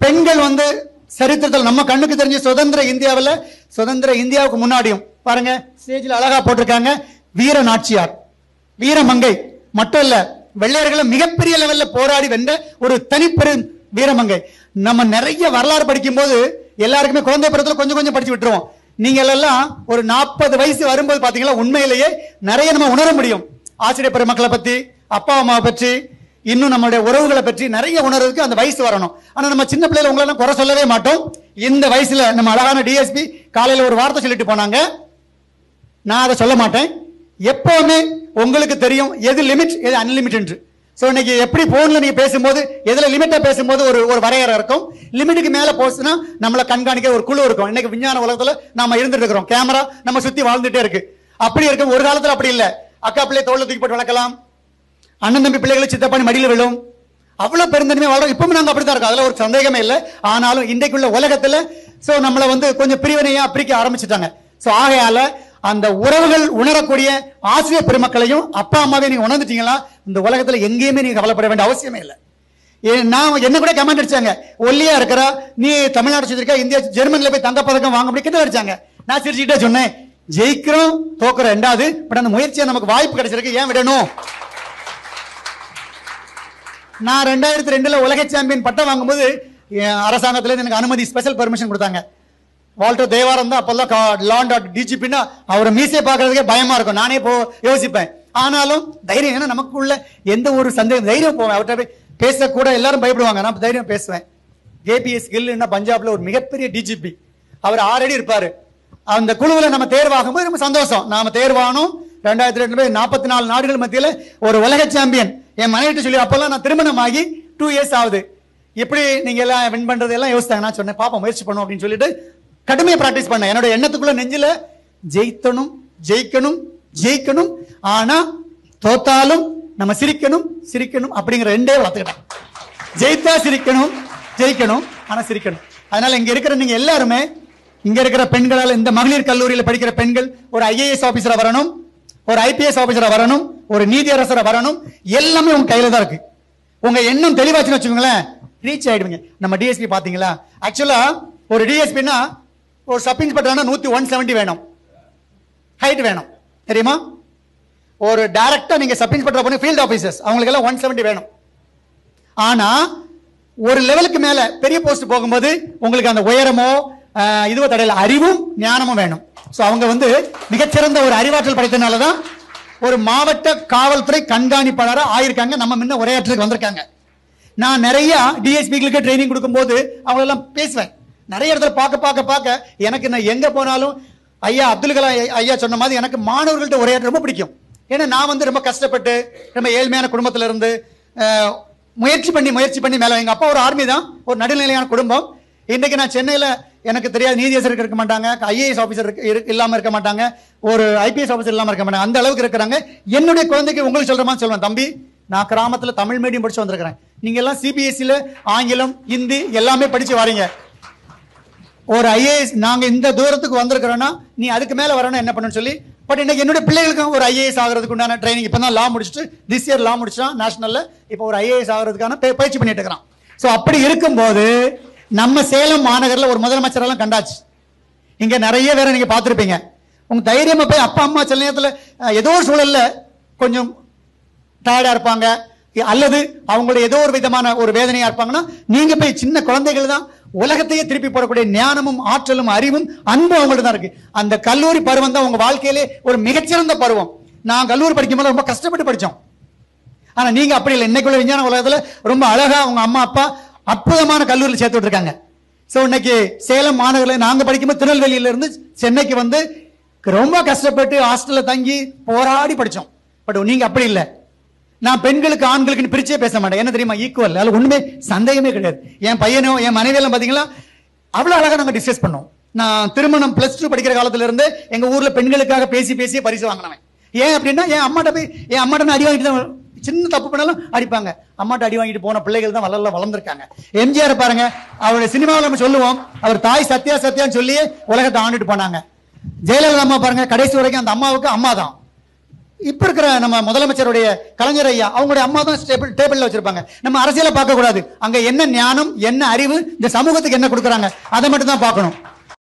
பெண்கள் வந்து சரித்திரத்தில் நம்ம கண்ணுக்கு தெரிஞ்ச சுதந்திர இந்தியாவில் சுதந்திர இந்தியாவுக்கு முன்னாடியும் பாருங்க ஸ்டேஜில் அழகா போட்டிருக்காங்க வீர நாச்சியார் வீரமங்கை மட்டும் இல்ல வெள்ளையர்களை மிகப்பெரிய லெவல்ல போராடி வென்ற ஒரு தனிப்பெரும் வீரமங்கை நம்ம நிறைய வரலாறு படிக்கும்போது எல்லாருக்குமே குழந்தை பருவத்தில் கொஞ்சம் கொஞ்சம் படிச்சு விட்டுருவோம் நீங்க எல்லாம் ஒரு நாற்பது வயசு வரும்போது பாத்தீங்களா உண்மையிலேயே நிறைய நம்ம உணர முடியும் ஆசிரியர் பெருமக்களை பத்தி அப்பா அம்மாவை பற்றி இன்னும் நம்மளுடைய உறவுகளை பற்றி நிறைய உணர்றதுக்கு அந்த வயசு வரணும் ஆனா நம்ம சின்ன பிள்ளைல உங்களெல்லாம் குறை சொல்லவே மாட்டோம் இந்த வயசுல நம்ம அழகான டிஎஸ்பி காலையில ஒரு வார்த்தை சொல்லிட்டு போனாங்க நான் அதை சொல்ல மாட்டேன் எப்பவுமே உங்களுக்கு தெரியும் எது லிமிட் எது அன்லிமிட் ஸோ இன்னைக்கு எப்படி போன்ல நீங்க பேசும்போது எதுல லிமிட்டா பேசும்போது ஒரு ஒரு வரையறை இருக்கும் லிமிட்டுக்கு மேல போச்சுன்னா நம்மள கண்காணிக்க ஒரு குழு இருக்கும் இன்னைக்கு விஞ்ஞான உலகத்துல நாம இருந்துட்டு இருக்கிறோம் கேமரா நம்ம சுத்தி வாழ்ந்துட்டே இருக்கு அப்படி இருக்கும் ஒரு காலத்துல அப்படி இல்ல அக்கா பிள்ளை தோல்ல தூக்கி போட்டு வளர்க்கலாம் அண்ணன் தம்பி பிள்ளைகளை சித்தப்பாணி மடியில விழும் அவ்வளவு பெருந்தன்மையா வாழ்றோம் இப்பவும் நாங்க அப்படித்தான் இருக்கோம் அதுல ஒரு சந்தேகமே இல்லை ஆனாலும் இன்றைக்குள்ள உலகத்துல சோ நம்மள வந்து கொஞ்சம் பிரிவினையா பிரிக்க ஆரம்பிச்சுட்டாங்க சோ ஆகையால அந்த உறவுகள் உணரக்கூடிய ஆசிரியர் பெருமக்களையும் அப்பா அம்மாவே நீங்க உணர்ந்துட்டீங்களா இந்த உலகத்துல எங்கேயுமே நீங்க கவலைப்பட வேண்டிய அவசியமே இல்லை ஏ- நான் என்ன கூட கமெண்ட் அடிச்சாங்க ஒல்லியா இருக்கிறா நீ தமிழ்நாடு சுத்திருக்க இந்தியா ஜெர்மனில போய் தங்க பதக்கம் வாங்க முடியும் கிட்ட அடிச்சாங்க நான் சிரிச்சுக்கிட்டே சொன்னேன் ஜெயிக்கிறோம் தோக்குறோம் ரெண்டாவது பட் அந்த முயற்சியை நமக்கு வாய்ப்பு கிடைச்சிருக்கு ஏன் விடணும் நான் ரெண்டாயிரத்தி ரெண்டுல உலக சாம்பியன் பட்டம் வாங்கும்போது என் அரசாங்கத்துல இருந்து எனக்கு அனுமதி ஸ்பெஷல் பெர்மிஷன் கொடுத்தாங்க வால்டர் தேவாரம் தான் அப்பெல்லாம் லான் டாட் டிஜிபின்னா அவரை மீசை பார்க்கறதுக்கே பயமா இருக்கும் நானே போ யோசிப்பேன் ஆனாலும் தைரியம் ஏன்னா நமக்குள்ள எந்த ஒரு சந்தேகம் தைரியம் போவேன் அவர்கிட்ட போய் பேசக்கூட எல்லாரும் பயப்படுவாங்க நான் தைரியம் பேசுவேன் கேபிஎஸ் கில்லுன்னா பஞ்சாப்ல ஒரு மிகப்பெரிய டிஜிபி அவர் ஆல்ரெடி இருப்பாரு அந்த குழுவில் நம்ம தேர்வாகும்போது ரொம்ப சந்தோஷம் நாம தேர்வானோம் ரெண்டாயிரத்தி ரெண்டு பேர் நாற்பத்தி நாலு நாடுகள் மத்தியில் ஒரு உலக சாம்பியன் என் மனைவிட்டு சொல்லி அப்பெல்லாம் நான் திருமணம் ஆகி டூ இயர்ஸ் ஆகுது எப்படி நீங்க எல்லாம் வின் பண்றது எல்லாம் யோசித்தாங்க நான் சொன்னேன் பாப்போம் முயற்சி பண்ணும் அப்படின்னு சொல்லிட்டு கடுமையா பிராக்டிஸ் பண்ணேன் என்னோட எண்ணத்துக்குள்ள நெஞ்சில ஜெயித்தணும் ஜெயிக்கணும் ஜெயிக்கணும் ஆனா தோத்தாலும் நம்ம சிரிக்கணும் சிரிக்கணும் அப்படிங்கிற ரெண்டே வளர்த்துக்கிட்டேன் ஜெயித்தா சிரிக்கணும் ஜெயிக்கணும் ஆனா சிரிக்கணும் அதனால இங்க இருக்கிற நீங்க எல்லாருமே இங்க இருக்கிற பெண்களால இந்த மகளிர் கல்லூரியில படிக்கிற பெண்கள் ஒரு ஐஏஎஸ் ஆபீசரா வரணும் ஒரு ஐபிஎஸ் ஆபீசரா வரணும் ஒரு நீதியரசரா வரணும் எல்லாமே உங்க கையில தான் இருக்கு உங்க எண்ணம் தெளிவாச்சுன்னு வச்சுக்கோங்களேன் ரீச் ஆயிடுவீங்க நம்ம டிஎஸ்பி பாத்தீங்களா ஆக்சுவலா ஒரு டிஎஸ்பின்னா ஒரு சப் இன்ஸ்பெக்டர்னா நூத்தி ஒன் செவன்டி வேணும் ஹைட் வேணும் தெரியுமா ஒரு டைரக்டா நீங்க சப் இன்ஸ்பெக்டர் பண்ணி ஃபீல்ட் ஆபீசர்ஸ் அவங்களுக்கு எல்லாம் ஒன் செவன்டி வேணும் ஆனா ஒரு லெவலுக்கு மேல பெரிய போஸ்ட் போகும்போது உங்களுக்கு அந்த உயரமோ ஆஹ், இதுவோ தடையில அறிவும் ஞானமும் வேணும் சோ அவங்க வந்து மிகச்சிறந்த ஒரு அறிவாற்றல் படைத்தனால தான் ஒரு மாவட்ட காவல்துறை கண்காணிப்பாளரா ஆயிருக்காங்க நம்ம முன்ன உரையாற்றுக்கு வந்திருக்காங்க நான் நிறைய டிஎஸ்பிகளுக்கு ட்ரைனிங் கொடுக்கும்போது அவங்க எல்லாம் பேசுவேன் நிறைய இடத்துல பார்க்க பார்க்க பார்க்க எனக்கு நான் எங்க போனாலும் ஐயா அப்துல் கலாம் ஐயா- ஐயா சொன்ன மாதிரி எனக்கு மாணவர்கள்ட்ட உரையாற்ற ரொம்ப பிடிக்கும் ஏன்னா நான் வந்து ரொம்ப கஷ்டப்பட்டு ரொம்ப ஏழ்மையான குடும்பத்துல இருந்து அஹ், முயற்சி பண்ணி முயற்சி பண்ணி மேல எங்க அப்பா ஒரு ஆர்மி தான் ஒரு நடுநிலையான குடும்பம் இன்னைக்கு நான் சென்னையில எனக்கு தெரியாத நீதியரசர் இருக்க மாட்டாங்க ஐஏஎஸ் ஆபீசர் இல்லாம இருக்க மாட்டாங்க ஒரு ஐபிஎஸ் ஆபீசர் இல்லாம இருக்க மாட்டாங்க அந்த அளவுக்கு இருக்கிறாங்க என்னுடைய குழந்தைக்கு உங்களுக்கு சொல்ற மாதிரி சொல்லுவேன் தம்பி நான் கிராமத்துல தமிழ் மீடியம் படிச்சு வந்திருக்கிறேன் நீங்க எல்லாம் சிபிஎஸ்சில ஆங்கிலம் ஹிந்தி எல்லாமே படிச்சு வரீங்க ஒரு ஐஏஎஸ் நாங்க இந்த தூரத்துக்கு வந்திருக்கிறோம்னா நீ அதுக்கு மேல வரணும் என்ன பண்ணணும்னு சொல்லி பட் இன்னைக்கு என்னுடைய பிள்ளைகளுக்கும் ஒரு ஐஏஎஸ் ஆகிறதுக்கு உண்டான ட்ரைனிங் இப்போ தான் லா முடிச்சுட்டு திஸ் இயர் லா முடிச்சான் நேஷனல்ல இப்போ ஒரு ஐஏஎஸ் ஆகிறதுக்கான பய- பயிற்சி பண்ணிட்டு இருக்கிறான் ஸோ அப்படி இருக்கும்போது நம்ம சேலம் மாநகர்ல ஒரு முதலமைச்சரெல்லாம் கண்டாச்சு இங்க நிறைய பேரை நீங்க பார்த்திருப்பீங்க உங்க தைரியமா போய் அப்பா அம்மா சில நேரத்துல அஹ், ஏதோ ஒரு சூழல்ல கொஞ்சம் டயர்டா இருப்பாங்க அல்லது அவங்களுடைய ஏதோ ஒரு விதமான ஒரு வேதனையா இருப்பாங்கன்னா நீங்க போய் சின்ன குழந்தைகள் தான் உலகத்தையே திருப்பி போடக்கூடிய ஞானமும் ஆற்றலும் அறிவும் அன்பும் அவங்கள்ட்ட தான் இருக்கு அந்த கல்லூரி பருவம் தான் உங்க வாழ்க்கையிலே ஒரு மிகச்சிறந்த பருவம் நான் கல்லூரி படிக்கும்போது ரொம்ப கஷ்டப்பட்டு படிச்சோம் ஆனா நீங்க அப்படி இல்லை இன்னைக்குள்ள விஞ்ஞான உலகத்துல ரொம்ப அழகா உங்க அம்மா அப்பா அற்புதமான கல்லூரியில் சேர்த்து விட்டுருக்காங்க சோ இன்னைக்கு சேலம் மாநகரில் நாங்க படிக்கும்போது திருநெல்வேலியில இருந்து சென்னைக்கு வந்து ரொம்ப கஷ்டப்பட்டு ஹாஸ்டல்ல தங்கி போராடி படிச்சோம் பட் நீங்க அப்படி இல்லை நான் பெண்களுக்கு ஆண்களுக்கு பிரிச்சே பேச மாட்டேன் என்ன தெரியுமா ஈக்குவல் அதுல ஒண்ணுமே சந்தேகமே கிடையாது என் பையனோ என் மனைவி எல்லாம் பாத்தீங்களா அவ்வளவு அழகா நாங்க டிஸ்கஸ் பண்ணோம் நான் திருமணம் பிளஸ் டூ படிக்கிற காலத்துல இருந்து எங்க ஊர்ல பெண்களுக்காக பேசி பேசி பரிசு வாங்கினவன் ஏன் அப்படின்னா என் அம்மாட்ட போய் என் அம்மாட்ட நான் அடி வாங்கிட்டு தான் சின்ன தப்பு பண்ணாலும் அடிப்பாங்க அம்மாட்ட அடி வாங்கிட்டு போன பிள்ளைகள் தான் வளரல வளர்ந்துருக்காங்க எம்ஜிஆர் பாருங்க அவருடைய சினிமாவில் நம்ம சொல்லுவோம் அவர் தாய் சத்யா சத்யான்னு சொல்லியே உலகத்தை ஆண்டுட்டு போனாங்க ஜெயலலிதா அம்மா பாருங்க கடைசி வரைக்கும் அந்த அம்மாவுக்கு அம்மா தான் இப்ப இருக்கிற நம்ம முதலமைச்சருடைய கலைஞர் ஐயா அவங்களுடைய அம்மா தான் டேபிள் டேபிள்ல வச்சிருப்பாங்க நம்ம அரசியலை பார்க்க கூடாது அங்க என்ன ஞானம் என்ன அறிவு இந்த சமூகத்துக்கு என்ன கொடுக்குறாங்க அதை மட்டும் தான் பார்க்கணும்